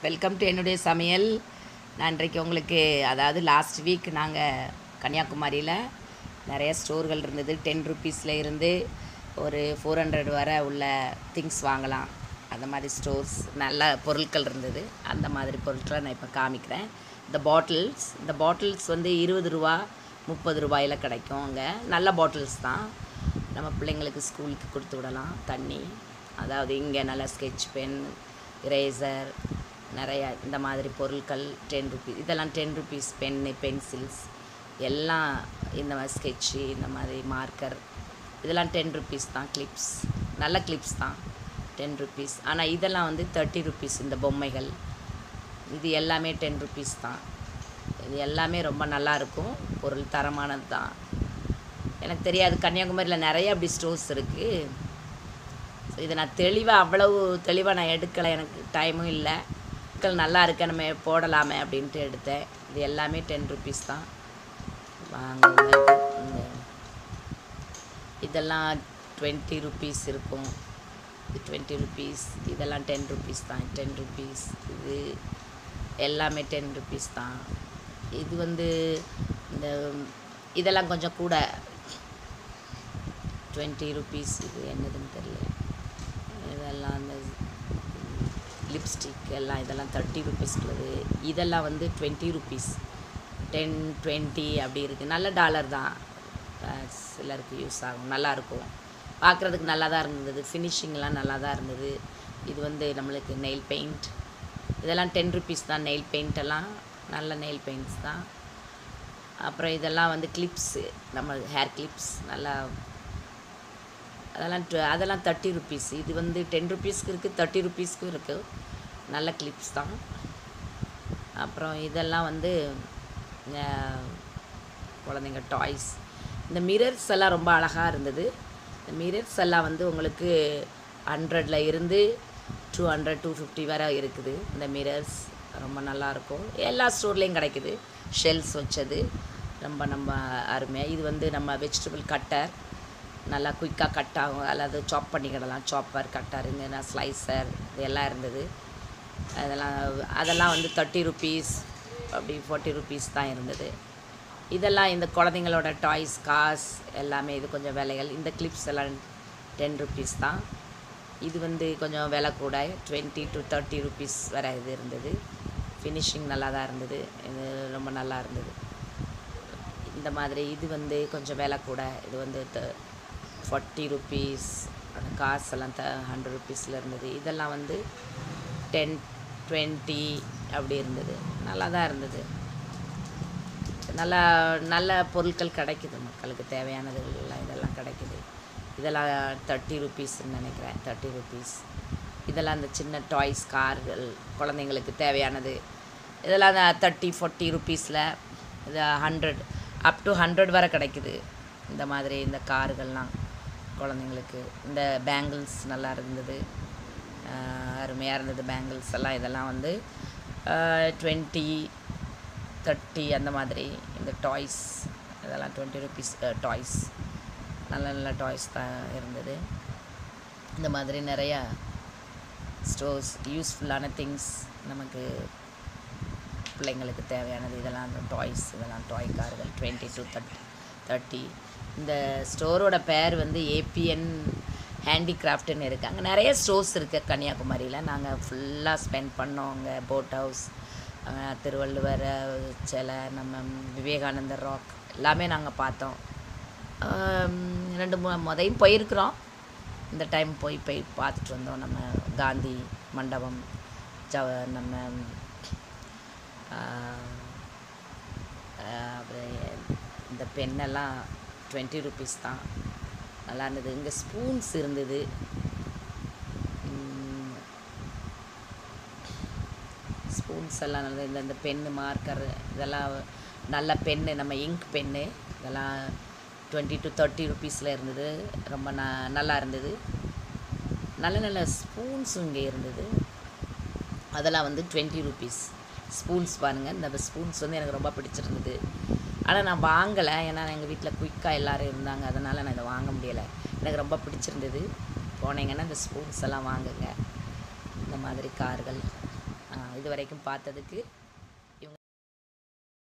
welcome to என்னுடைய சமையல் நான் இன்றைக்கு உங்களுக்கு அதாவது லாஸ்ட் வீக் நாங்கள் கன்னியாகுமரியில் நிறைய ஸ்டோர்கள் இருந்தது டென் ருபீஸில் இருந்து ஒரு ஃபோர் ஹண்ட்ரட் வரை உள்ள திங்ஸ் வாங்கலாம் அந்த மாதிரி ஸ்டோர்ஸ் நல்ல பொருட்கள் இருந்தது அந்த மாதிரி பொருட்களை நான் இப்போ காமிக்கிறேன் இந்த பாட்டில்ஸ் இந்த பாட்டில்ஸ் வந்து இருபது ரூபா முப்பது ரூபாயில் கிடைக்கும் அங்கே நல்ல பாட்டில்ஸ் தான் நம்ம பிள்ளைங்களுக்கு ஸ்கூலுக்கு கொடுத்து விடலாம் தண்ணி அதாவது இங்கே நல்ல ஸ்கெட்ச் பென் இரேசர் நிறைய இந்த மாதிரி பொருட்கள் டென் ருபீஸ் இதெல்லாம் டென் ருபீஸ் பென்னு பென்சில்ஸ் எல்லாம் இந்த மாதிரி ஸ்கெட்சு இந்த மாதிரி மார்க்கர் இதெல்லாம் டென் ருபீஸ் தான் கிளிப்ஸ் நல்ல கிளிப்ஸ் தான் டென் ருபீஸ் ஆனால் இதெல்லாம் வந்து தேர்ட்டி ருபீஸ் இந்த பொம்மைகள் இது எல்லாமே டென் ருபீஸ் தான் இது எல்லாமே ரொம்ப நல்லா இருக்கும் பொருள் தரமானது தான் எனக்கு தெரியாது கன்னியாகுமரியில் நிறைய அப்படி ஸ்டோர்ஸ் இருக்குது இது நான் தெளிவாக அவ்வளவு தெளிவாக நான் எடுக்கலை எனக்கு டைமும் இல்லை மக்கள் நல்லா இருக்க நம்ம போடலாமே அப்படின்ட்டு எடுத்தேன் இது எல்லாமே டென் ருபீஸ் தான் வாங்க இந்த- இந்த- இதெல்லாம் டுவெண்ட்டி ருபீஸ் இருக்கும் இது டுவெண்ட்டி ருபீஸ் இதெல்லாம் டென் ருபீஸ் தான் டென் ருபீஸ் இது எல்லாமே டென் ருபீஸ் தான் இது வந்து இந்த இதெல்லாம் கொஞ்சம் கூட டுவெண்ட்டி ருபீஸ் இது என்னதுன்னு தெரியல இதெல்லாம் அந்த லிப்ஸ்டிக் எல்லாம் இதெல்லாம் தேர்ட்டி ருபீஸ்க்குள்ளது இதெல்லாம் வந்து டுவெண்ட்டி ருபீஸ் டென் டுவெண்ட்டி அப்படி இருக்குது நல்ல டாலர் தான் அஹ் சிலருக்கு யூஸ் ஆகும் நல்லாயிருக்கும் பார்க்குறதுக்கு நல்லா தான் இருந்தது ஃபினிஷிங்லாம் நல்லா தான் இருந்தது இது வந்து நம்மளுக்கு நெயில் பெயிண்ட் இதெல்லாம் டென் ருபீஸ் தான் நெயில் பெயிண்ட் எல்லாம் நல்ல நெயில் பெயிண்ட்ஸ் தான் அப்புறம் இதெல்லாம் வந்து கிளிப்ஸு நம்ம ஹேர் கிளிப்ஸ் நல்லா அதெல்லாம் டு- அதெல்லாம் தேர்ட்டி ருபீஸ் இது வந்து டென் ருபீஸ்க்கு இருக்குது தேர்ட்டி ருபீஸ்க்கும் இருக்குது நல்ல கிளிப்ஸ் தான் அப்புறம் இதெல்லாம் வந்து அஹ், குழந்தைங்க டாய்ஸ் இந்த மிரர்ஸ் எல்லாம் ரொம்ப அழகாக இருந்தது இந்த மிரர்ஸ் எல்லாம் வந்து உங்களுக்கு ஹண்ட்ரடில் இருந்து டூ ஹண்ட்ரட் டூ ஃபிஃப்டி வரை இருக்குது இந்த மிரர்ஸ் ரொம்ப நல்லாயிருக்கும் எல்லா ஸ்டோர்லேயும் கிடைக்குது ஷெல்ஸ் வச்சது ரொம்ப நம்ம அருமையாக இது வந்து நம்ம வெஜிடபிள் கட்டர் நல்லா குயிக்காக கட் ஆகும் அல்லது சாப் பண்ணிக்கிடலாம் சாப்பர் கட்டருங்க நான் ஸ்லைசர் இது எல்லாம் இருந்தது அதெல்லாம் அதெல்லாம் வந்து தேர்ட்டி ருபீஸ் அப்படி ஃபார்ட்டி ருபீஸ் தான் இருந்தது இதெல்லாம் இந்த குழந்தைங்களோட டாய்ஸ் காஸ் எல்லாமே இது கொஞ்சம் விலைகள் இந்த கிளிப்ஸ் எல்லாம் டென் ருபீஸ் தான் இது வந்து கொஞ்சம் விலை கூட டுவெண்ட்டி டு தேர்ட்டி ருபீஸ் வரை இது இருந்தது ஃபினிஷிங் நல்லா தான் இருந்தது இது ரொம்ப நல்லா இருந்தது இந்த மாதிரி இது வந்து கொஞ்சம் விலை கூட இது வந்து ஃபார்ட்டி ருபீஸ் அந்த காசெல்லாம் த ஹண்ட்ரட் ருபீஸில் இருந்தது இதெல்லாம் வந்து டென் டுவெண்ட்டி அப்படி இருந்தது நல்லா தான் இருந்தது நல்லா நல்ல பொருட்கள் கிடைக்குது மக்களுக்கு தேவையானதுலாம் இதெல்லாம் கிடைக்குது இதெல்லாம் தேர்ட்டி ருபீஸ்ன்னு நினைக்கிறேன் தேர்ட்டி ருபீஸ் இதெல்லாம் அந்த சின்ன டாய்ஸ் கார்கள் குழந்தைங்களுக்கு தேவையானது இதெல்லாம் தேர்ட்டி ஃபார்ட்டி ருபீஸில் இது ஹண்ட்ரட் அப் டு ஹண்ட்ரட் வரை கிடைக்குது இந்த மாதிரி இந்த கார்கள்லாம் குழந்தைங்களுக்கு இந்த பேங்கிள்ஸ் நல்லா இருந்தது ஆஹ் அருமையாக இருந்தது பேங்கிள்ஸ் எல்லாம் இதெல்லாம் வந்து டுவெண்ட்டி தேர்ட்டி அந்த மாதிரி இந்த டாய்ஸ் இதெல்லாம் டுவெண்ட்டி ருபீஸ் டாய்ஸ் நல்ல நல்ல டாய்ஸ் தான் இருந்தது இந்த மாதிரி நிறையா ஸ்டோர்ஸ் யூஸ்ஃபுல்லான திங்ஸ் நமக்கு பிள்ளைங்களுக்கு தேவையானது இதெல்லாம் அந்த டாய்ஸ் இதெல்லாம் டாய் கார்கள் டுவெண்ட்டி டு தேர்ட்டி தேர்ட்டி இந்த ஸ்டோரோட பேர் வந்து ஏபிஎன் ஹேண்டிகிராஃப்ட்னு இருக்குது அங்கே நிறைய ஸ்டோர்ஸ் இருக்குது கன்னியாகுமரியில் நாங்கள் ஃபுல்லாக ஸ்பெண்ட் பண்ணோம் அங்கே போட் ஹவுஸ் திருவள்ளுவர் சிலை நம்ம விவேகானந்தர் ராக் எல்லாமே நாங்கள் பார்த்தோம் ஆம், ரெண்டு மூணு முதையும் போயிருக்கிறோம் இந்த டைம் போய் போய் பார்த்துட்டு வந்தோம் நம்ம காந்தி மண்டபம் ஜவ நம்ம ஆஹ், ஆஹ், அப்புறம் இந்த பெண்ணெல்லாம் டுவெண்ட்டி ருபீஸ் தான் நல்லா இருந்தது இங்கே ஸ்பூன்ஸ் இருந்தது உம், ஸ்பூன்ஸ் எல்லாம் நல்லது இந்த இந்த பென்னு மார்க்கர் இதெல்லாம் நல்ல பென்னு நம்ம இங்க் பென்னு இதெல்லாம் டுவெண்ட்டி டு தேர்ட்டி ருபீஸில் இருந்தது ரொம்ப ந நல்லா இருந்தது நல்ல நல்ல ஸ்பூன்ஸும் இங்கே இருந்தது அதெல்லாம் வந்து டுவெண்ட்டி ருபீஸ் ஸ்பூன்ஸ் பாருங்கள் இந்த ஸ்பூன்ஸ் வந்து எனக்கு ரொம்ப பிடிச்சிருந்தது ஆனால் நான் வாங்கலை ஏன்னா எங்கள் வீட்டில் குயிக்காக எல்லோரும் இருந்தாங்க அதனால் நான் இதை வாங்க முடியலை எனக்கு ரொம்ப பிடிச்சிருந்தது போனீங்கன்னா இந்த ஸ்பூன்ஸ் எல்லாம் வாங்குங்க இந்த மாதிரி கார்கள் ஆ, இது வரைக்கும் பார்த்ததுக்கு